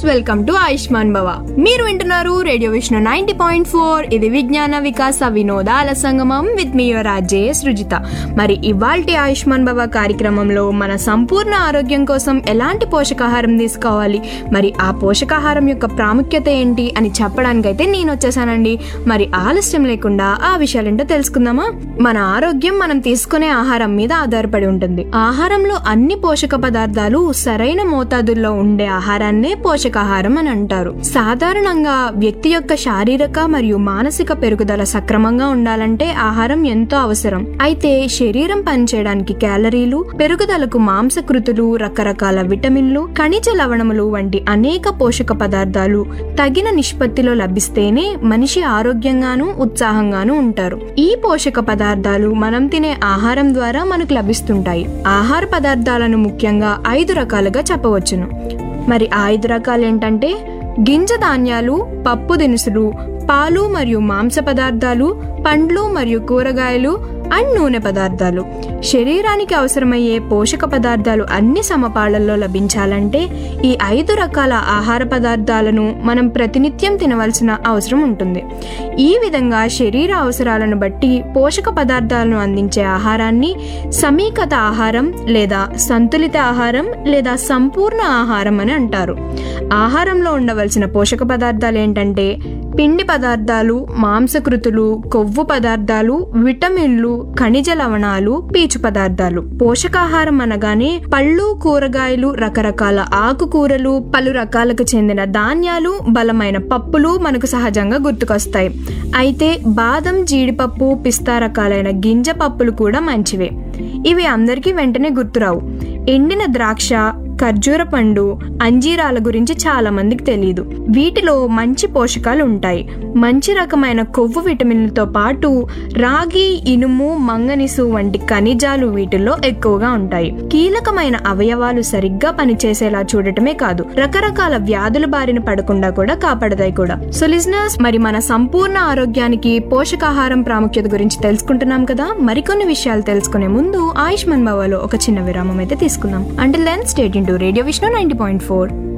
welcome to Ayushman Bhava మీరు వింటున్నారు radio Vishnu ninety point four ఇది విజ్ఞాన వికాస వినోదాల సంగమం విత్ మీ రాజే సృజిత మరి ఇవాల్టి ఆయుష్మాన్ భవ కార్యక్రమంలో మన సంపూర్ణ ఆరోగ్యం కోసం ఎలాంటి పోషకాహారం తీసుకోవాలి మరి ఆ పోషకాహారం యొక్క ప్రాముఖ్యత ఏంటి అని చెప్పడానికైతే నేను వచ్చేసానండి మరి ఆలస్యం లేకుండా ఆ విషయాలేంటో తెలుసుకుందామా మన ఆరోగ్యం మనం తీసుకునే ఆహారం మీద ఆధారపడి ఉంటుంది ఆహారంలో అన్ని పోషక పదార్థాలు సరైన మోతాదుల్లో ఉండే ఆహారాన్నే పోషకాహారం అని అంటారు సాధారణంగా వ్యక్తి యొక్క శారీరక మరియు మానసిక పెరుగుదల సక్రమంగా ఉండాలంటే ఆహారం ఎంతో అవసరం అయితే శరీరం పనిచేయడానికి క్యాలరీలు పెరుగుదలకు మాంసకృతులు రకరకాల విటమిన్లు ఖనిజ లవణములు వంటి అనేక పోషక పదార్థాలు తగిన నిష్పత్తిలో లభిస్తేనే మనిషి ఆరోగ్యంగాను ఉత్సాహంగాను ఉంటారు ఈ పోషక పదార్థాలు మనం తినే ఆహారం ద్వారా మనకు లభిస్తుంటాయి ఆహార పదార్థాలను ముఖ్యంగా ఐదు రకాలుగా చెప్పవచ్చును మరి ఆ ఐదు రకాలు ఏంటంటే గింజ ధాన్యాలు పప్పు దినుసులు పాలు మరియు మాంస పదార్థాలు పండ్లు మరియు కూరగాయలు అండ్ నూనె పదార్థాలు శరీరానికి అవసరమయ్యే పోషక పదార్థాలు అన్ని సమపాళ్లలో లభించాలంటే ఈ ఐదు రకాల ఆహార పదార్థాలను మనం ప్రతినిత్యం తినవలసిన అవసరం ఉంటుంది ఈ విధంగా శరీర అవసరాలను బట్టి పోషక పదార్థాలను అందించే ఆహారాన్ని సమీకత ఆహారం లేదా సంతులిత ఆహారం లేదా సంపూర్ణ ఆహారం అని అంటారు ఆహారంలో ఉండవలసిన పోషక పదార్థాలు ఏంటంటే పిండి పదార్థాలు మాంసకృతులు కొవ్వు పదార్థాలు విటమిన్లు ఖనిజ లవణాలు పీచు పదార్థాలు పోషకాహారం అనగానే పళ్ళు కూరగాయలు రకరకాల ఆకుకూరలు పలు రకాలకు చెందిన ధాన్యాలు బలమైన పప్పులు మనకు సహజంగా గుర్తుకొస్తాయి అయితే బాదం జీడిపప్పు పిస్తా రకాలైన గింజ పప్పులు కూడా మంచివే ఇవి అందరికీ వెంటనే గుర్తురావు ఎండిన ద్రాక్ష ఖర్జూర పండు అంజీరాల గురించి చాలా మందికి తెలియదు వీటిలో మంచి పోషకాలు ఉంటాయి మంచి రకమైన కొవ్వు విటమిన్లతో పాటు రాగి ఇనుము మంగనీసు వంటి ఖనిజాలు వీటిల్లో ఎక్కువగా ఉంటాయి కీలకమైన అవయవాలు సరిగ్గా పనిచేసేలా చూడటమే కాదు రకరకాల వ్యాధుల బారిన పడకుండా కూడా కాపాడతాయి కూడా సో లిజనర్స్ మరి మన సంపూర్ణ ఆరోగ్యానికి పోషకాహారం ప్రాముఖ్యత గురించి తెలుసుకుంటున్నాం కదా మరికొన్ని విషయాలు తెలుసుకునే ముందు ఆయుష్మాన్ భవాలో ఒక చిన్న విరామం అయితే తీసుకుందాం until then stay tuned to radio Vishnu ninety point four